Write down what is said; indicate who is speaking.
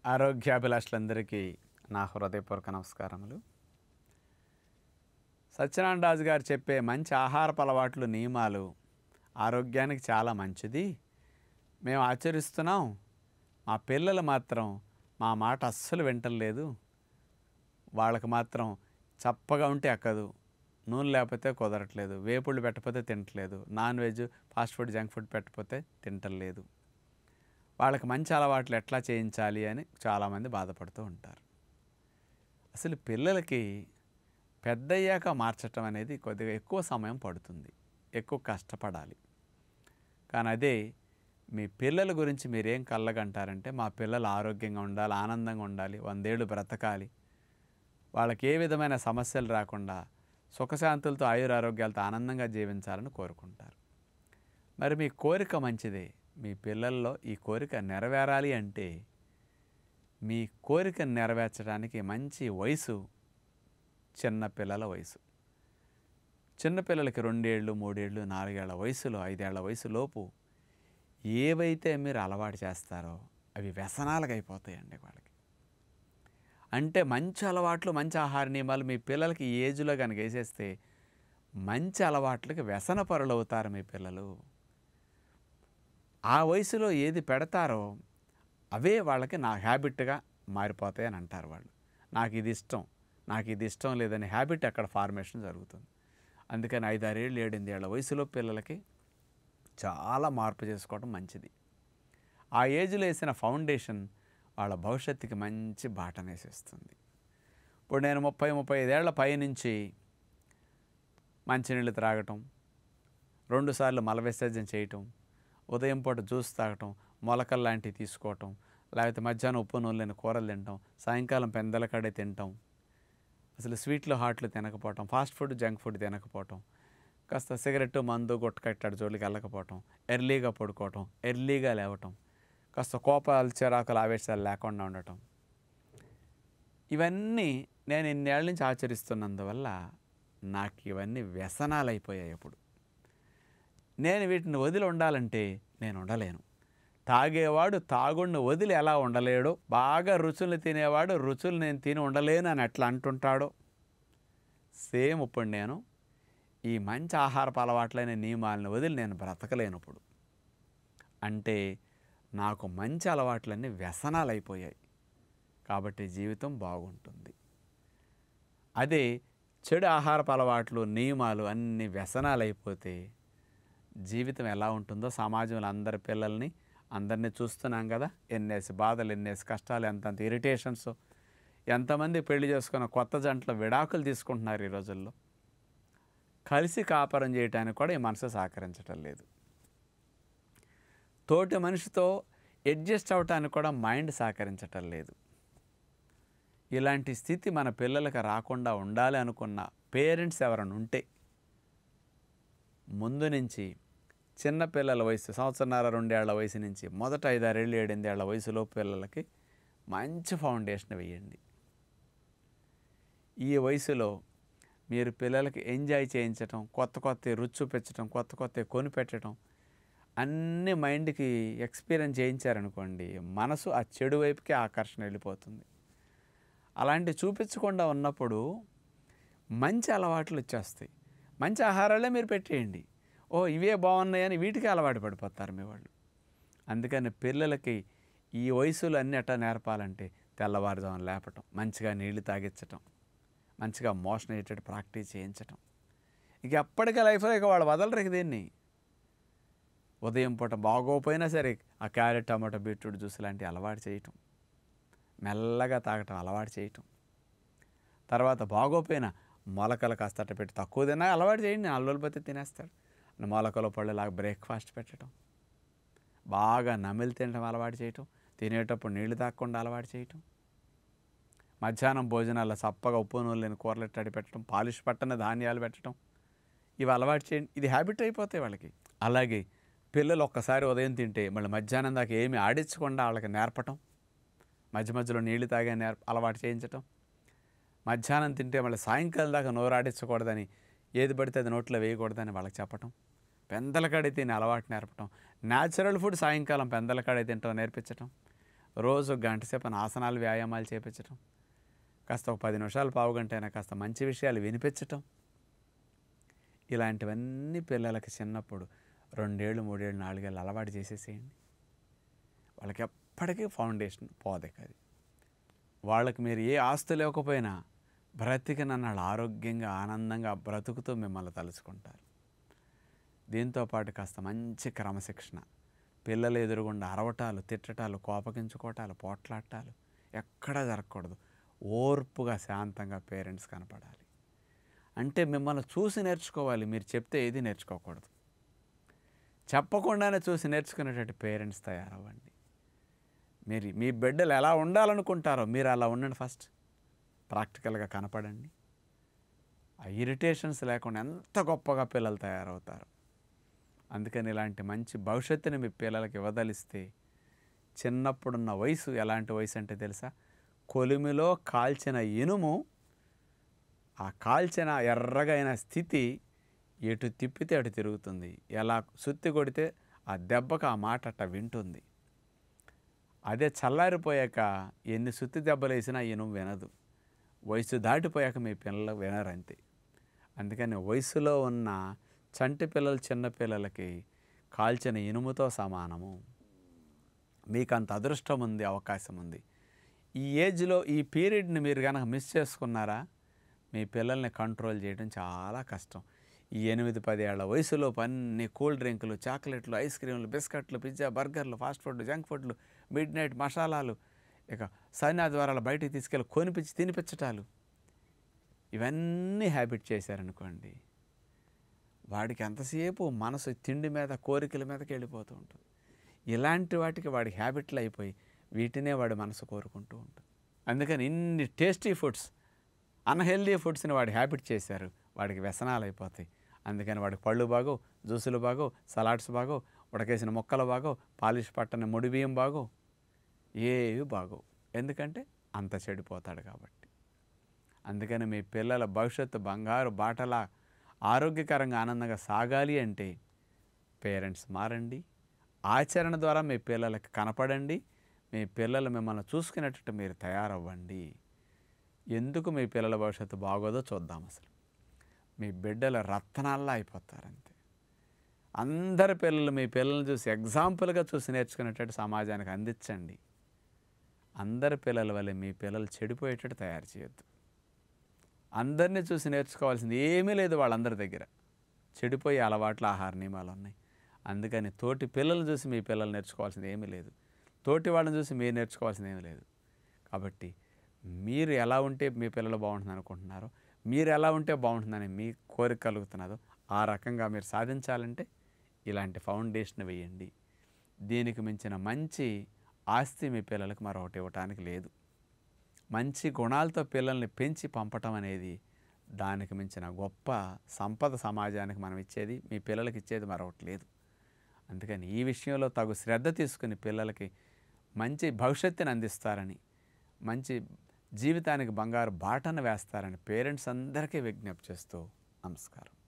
Speaker 1: ఆరోగ్యాభిలాషులందరికీ నా హృదయపూర్వక నమస్కారములు సత్యనారాయణ రాజు గారు చెప్పే మంచి ఆహారపు అలవాట్లు నియమాలు ఆరోగ్యానికి చాలా మంచిది మేము ఆచరిస్తున్నాం మా పిల్లలు మాత్రం మా మాట అస్సలు వింటలేదు వాళ్ళకి మాత్రం చప్పగా ఉంటే ఎక్కదు నూనె లేకపోతే కుదరట్లేదు వేపుళ్ళు పెట్టకపోతే తింటలేదు non veg fast food junk food పెట్టకపోతే తింటలేదు వాళ్ళకి మంచి అలవాట్లు ఎట్లా చేయించాలి అని చాలామంది బాధపడుతూ ఉంటారు అసలు పిల్లలకి పెద్దయ్యాక మార్చటం అనేది కొద్దిగా ఎక్కువ సమయం పడుతుంది ఎక్కువ కష్టపడాలి కానీ అదే మీ పిల్లల గురించి మీరేం కళ్ళగంటారంటే మా పిల్లలు ఆరోగ్యంగా ఉండాలి ఆనందంగా ఉండాలి వందేళ్ళు బ్రతకాలి వాళ్ళకి ఏ విధమైన సమస్యలు రాకుండా సుఖశాంతులతో ఆయురారోగ్యాలతో ఆనందంగా జీవించాలని కోరుకుంటారు మరి మీ కోరిక మంచిదే మీ పిల్లల్లో ఈ కోరిక నెరవేరాలి అంటే మీ కోరికను నెరవేర్చడానికి మంచి వయసు చిన్న పిల్లల వయసు చిన్నపిల్లలకి రెండేళ్ళు మూడేళ్ళు నాలుగేళ్ల వయసులో ఐదేళ్ల వయసులోపు ఏవైతే మీరు అలవాటు చేస్తారో అవి వ్యసనాలకు అయిపోతాయండి వాళ్ళకి అంటే మంచి అలవాట్లు మంచి ఆహార నియమాలు మీ పిల్లలకి ఈ ఏజ్లో కనుక వేసేస్తే మంచి అలవాట్లకి వ్యసన పరులు అవుతారు మీ పిల్లలు ఆ వయసులో ఏది పెడతారో అవే వాళ్ళకి నా హ్యాబిట్గా మారిపోతాయి అని అంటారు వాళ్ళు నాకు ఇది ఇష్టం నాకు ఇది ఇష్టం లేదని హ్యాబిట్ అక్కడ ఫార్మేషన్ జరుగుతుంది అందుకని ఐదారేళ్ళు ఏడెనిమిది ఏళ్ళ వయసులో పిల్లలకి చాలా మార్పు చేసుకోవడం మంచిది ఆ ఏజ్లో వేసిన ఫౌండేషన్ వాళ్ళ భవిష్యత్తుకి మంచి బాటనేసిస్తుంది ఇప్పుడు నేను ముప్పై ముప్పై ఐదేళ్ల పైనుంచి మంచినీళ్ళు త్రాగటం రెండుసార్లు మల విసర్జన చేయటం ఉదయం పూట జ్యూస్ తాగటం మొలకలు లాంటివి తీసుకోవటం లేకపోతే మధ్యాహ్నం ఉప్పు నూనె లేని కూరలు తినటం సాయంకాలం పెందల కడే తినటం అసలు స్వీట్లు హాట్లు తినకపోవటం ఫాస్ట్ ఫుడ్ జంక్ ఫుడ్ తినకపోవటం కాస్త సిగరెట్ మందు గుట్టకట్టాడు జోలికి వెళ్ళకపోవటం ఎర్లీగా పడుకోవటం ఎర్లీగా లేవటం కాస్త కోపాలు చిరాకులు ఆవేశాలు లేకుండా ఉండటం ఇవన్నీ నేను ఇన్నేళ్ళ నుంచి ఆచరిస్తున్నందువల్ల నాకు ఇవన్నీ వ్యసనాలు అయిపోయాయి ఇప్పుడు నేను వీటిని వదిలి ఉండాలంటే నేను ఉండలేను తాగేవాడు తాగుడిని వదిలి ఎలా ఉండలేడో బాగా రుచులు తినేవాడు రుచులు నేను తిని ఉండలేను అని ఎట్లా అంటుంటాడో సేమ్ ఇప్పుడు నేను ఈ మంచి ఆహారపు అలవాట్లైన నియమాలను వదిలి నేను బ్రతకలేను ఇప్పుడు అంటే నాకు మంచి అలవాట్లన్నీ వ్యసనాలు అయిపోయాయి కాబట్టి జీవితం బాగుంటుంది అదే చెడు ఆహారపు అలవాట్లు నియమాలు అన్ని వ్యసనాలు అయిపోతే జీవితం ఎలా ఉంటుందో సమాజంలో అందరి పిల్లల్ని అందరినీ చూస్తున్నాం కదా ఎన్నేసి బాధలు ఎన్నేసి కష్టాలు ఎంతంత ఇరిటేషన్స్ ఎంతమంది పెళ్లి చేసుకున్న కొత్త జంటలు విడాకులు తీసుకుంటున్నారు ఈ రోజుల్లో కలిసి కాపురం చేయడానికి కూడా ఈ మనసు సహకరించటం లేదు తోటి మనిషితో అడ్జస్ట్ అవ్వటానికి కూడా మైండ్ సహకరించటం లేదు ఇలాంటి స్థితి మన పిల్లలకు రాకుండా ఉండాలి అనుకున్న పేరెంట్స్ ఎవరైనా ఉంటే ముందు నుంచి చిన్న పిల్లల వయసు సంవత్సరన్నర రెండేళ్ల వయసు నుంచి మొదట ఐదారేళ్ళు ఏడెనిమిదేళ్ల వయసులో పిల్లలకి మంచి ఫౌండేషన్ వేయండి ఈ వయసులో మీరు పిల్లలకి ఎంజాయ్ చేయించటం కొత్త కొత్త రుచి చూపించటం కొత్త కొత్త కొనిపెట్టడం అన్ని మైండ్కి ఎక్స్పీరియన్స్ చేయించారనుకోండి మనసు ఆ చెడు వైపుకి ఆకర్షణ వెళ్ళిపోతుంది అలాంటి చూపించకుండా ఉన్నప్పుడు మంచి అలవాట్లు వచ్చేస్తాయి మంచి ఆహారాలే మీరు పెట్టేయండి ఓ ఇవే బాగున్నాయని వీటికి అలవాటు పడిపోతారు మీ వాళ్ళు అందుకని పిల్లలకి ఈ వయసులో అన్ని ఎట్టా నేర్పాలంటే తెల్లవారుజామున లేపటం మంచిగా నీళ్లు తాగించటం మంచిగా మోషన్ అయ్యేటట్టు ప్రాక్టీస్ చేయించటం ఇక ఎప్పటికీ లైఫ్లో ఇక వాళ్ళు వదలరు ఇక దీన్ని ఉదయం పూట బాగోపోయినా సరే ఆ క్యారెట్ టమాటో బీట్రూట్ జ్యూస్ లాంటివి అలవాటు చేయటం మెల్లగా తాగటం అలవాటు చేయటం తర్వాత బాగోపోయినా మొలకలు కాస్త అట్ట పెట్టి తక్కువ తిన్నా అలవాటు చేయండి నాలుగు రోజులు పోతే తినేస్తాడు మొలకలు పళ్ళులాగా బ్రేక్ఫాస్ట్ పెట్టడం బాగా నమిలి తినడం అలవాటు చేయటం తినేటప్పుడు నీళ్లు తాగకుండా అలవాటు చేయటం మధ్యాహ్నం భోజనాల్లో చప్పగా ఉప్పు నూనె లేని కూరలు ఎట్టడి పెట్టడం పాలిష్ పట్టన ధాన్యాలు పెట్టడం ఇవి అలవాటు చేయండి ఇది హ్యాబిట్ అయిపోతాయి వాళ్ళకి అలాగే పిల్లలు ఒక్కసారి ఉదయం తింటే మళ్ళీ మధ్యాహ్నం దాకా ఏమి ఆడించకుండా వాళ్ళకి నేర్పటం మధ్య మధ్యలో నీళ్లు తాగే నేర్ప అలవాటు చేయించటం మధ్యాహ్నం తింటే మళ్ళీ సాయంకాలం దాకా నోరు ఆడించకూడదని ఏది పడితే అది నోట్లో వేయకూడదని వాళ్ళకి చెప్పటం పెందలకాడే తిని అలవాటు నేర్పటం న్యాచురల్ ఫుడ్ సాయంకాలం పెందలకాడే తింటాం నేర్పించటం రోజు గంట సేపు ఆసనాలు వ్యాయామాలు చేపించటం కాస్త ఒక పది నిమిషాలు పావు గంట అయినా కాస్త మంచి విషయాలు వినిపించటం ఇలాంటివన్నీ పిల్లలకి చిన్నప్పుడు రెండేళ్ళు మూడేళ్ళు నాలుగేళ్ళు అలవాటు చేసేసేయండి వాళ్ళకి ఎప్పటికీ ఫౌండేషన్ పోదక అది వాళ్ళకి మీరు ఏ ఆస్తు లేకపోయినా బ్రతికినన్నాళ్ళు ఆరోగ్యంగా ఆనందంగా బ్రతుకుతూ మిమ్మల్ని తలుచుకుంటారు దీంతోపాటు కాస్త మంచి క్రమశిక్షణ పిల్లలు ఎదురుగుండా అరవటాలు తిట్టటాలు కోపగించుకోవటాలు పోట్లాటాలు ఎక్కడా జరగకూడదు ఓర్పుగా శాంతంగా పేరెంట్స్ కనపడాలి అంటే మిమ్మల్ని చూసి నేర్చుకోవాలి మీరు చెప్తే ఏది నేర్చుకోకూడదు చెప్పకుండానే చూసి నేర్చుకునేటట్టు పేరెంట్స్ తయారవ్వండి మీరు మీ బిడ్డలు ఎలా ఉండాలనుకుంటారో మీరు అలా ఉండండి ఫస్ట్ ప్రాక్టికల్గా కనపడండి ఆ ఇరిటేషన్స్ లేకుండా ఎంత గొప్పగా పిల్లలు తయారవుతారు అందుకని ఇలాంటి మంచి భవిష్యత్తుని మీ పిల్లలకి ఇవ్వదలిస్తే చిన్నప్పుడున్న వయసు ఎలాంటి వయసు అంటే తెలుసా కొలిమిలో కాల్చిన ఇనుము ఆ కాల్చిన ఎర్రగా అయిన స్థితి ఎటు తిప్పితే అటు తిరుగుతుంది ఎలా సుత్తి కొడితే ఆ దెబ్బకు ఆ మాట అట్ట వింటుంది అదే చల్లారిపోయాక ఎన్ని సుత్తి దెబ్బలు వేసినా ఇనుము వినదు వయసు దాటిపోయాక మీ పిల్లలు వినరు అంతే అందుకని వయసులో ఉన్న చంటి పిల్లలు చిన్న పిల్లలకి కాల్చిన ఇనుముతో సమానము మీకు అంత అదృష్టం ఉంది అవకాశం ఉంది ఈ ఏజ్లో ఈ పీరియడ్ని మీరు కనుక మిస్ చేసుకున్నారా మీ పిల్లల్ని కంట్రోల్ చేయడం చాలా కష్టం ఈ ఎనిమిది పది ఏళ్ల వయసులో అన్ని కూల్ డ్రింకులు చాక్లెట్లు ఐస్ క్రీములు బిస్కెట్లు పిజ్జా బర్గర్లు ఫాస్ట్ ఫుడ్ జంక్ ఫుడ్లు మిడ్ నైట్ మసాలాలు ఇక శని ఆదివారాలు బయటికి తీసుకెళ్ళి కొనిపించి తినిపించటాలు ఇవన్నీ హ్యాబిట్ చేశారనుకోండి వాడికి ఎంతసేపు మనసు తిండి మీద కోరికల మీదకి వెళ్ళిపోతూ ఉంటుంది ఇలాంటి వాటికి వాడి హ్యాబిట్లు అయిపోయి వీటినే వాడి మనసు కోరుకుంటూ ఉంటుంది అందుకని ఇన్ని టేస్టీ ఫుడ్స్ అన్హెల్దీ ఫుడ్స్ని వాడి హ్యాబిట్ చేశారు వాడికి వ్యసనాలు అయిపోతాయి అందుకని వాడికి పళ్ళు బాగో జ్యూసులు బాగో సలాడ్స్ బాగో ఉడకేసిన మొక్కలు బాగో పాలిష్ పట్టని ముడి బియ్యం బాగో ఏవి బాగో ఎందుకంటే అంత చెడిపోతాడు కాబట్టి అందుకని మీ పిల్లల భవిష్యత్తు బంగారు బాటలా ఆరోగ్యకరంగా ఆనందంగా సాగాలి అంటే పేరెంట్స్ మారండి ఆచరణ ద్వారా మీ పిల్లలకి కనపడండి మీ పిల్లలు మిమ్మల్ని చూసుకునేటట్టు మీరు తయారవ్వండి ఎందుకు మీ పిల్లల భవిష్యత్తు బాగోదో చూద్దాం అసలు మీ బిడ్డల రత్నాల్లా అయిపోతారు అంతే అందరి పిల్లలు మీ పిల్లల్ని చూసి ఎగ్జాంపుల్గా చూసి నేర్చుకునేటట్టు సమాజానికి అందించండి అందరి పిల్లల వల్ల మీ పిల్లలు చెడిపోయేటట్టు తయారు చేయొద్దు అందరినీ చూసి నేర్చుకోవాల్సింది ఏమీ లేదు వాళ్ళందరి దగ్గర చెడిపోయే అలవాట్లు ఆహార నియమాలు ఉన్నాయి అందుకని తోటి పిల్లలు చూసి మీ పిల్లలు నేర్చుకోవాల్సింది ఏమీ లేదు తోటి వాళ్ళని చూసి మీరు నేర్చుకోవాల్సింది ఏమీ లేదు కాబట్టి మీరు ఎలా ఉంటే మీ పిల్లలు బాగుంటుంది అనుకుంటున్నారో మీరు ఎలా ఉంటే బాగుంటుందని మీ కోరిక కలుగుతున్నదో ఆ రకంగా మీరు సాధించాలంటే ఇలాంటి ఫౌండేషన్ వేయండి దీనికి మించిన మంచి ఆస్తి మీ పిల్లలకు మరొకటి ఇవ్వటానికి లేదు మంచి గుణాలతో పిల్లల్ని పెంచి పంపటం అనేది దానికి మించిన గొప్ప సంపద సమాజానికి మనం ఇచ్చేది మీ పిల్లలకి ఇచ్చేది మరొకటి లేదు అందుకని ఈ విషయంలో తగు శ్రద్ధ తీసుకుని పిల్లలకి మంచి భవిష్యత్తుని అందిస్తారని మంచి జీవితానికి బంగారు బాటను వేస్తారని పేరెంట్స్ అందరికీ విజ్ఞప్తి చేస్తూ నమస్కారం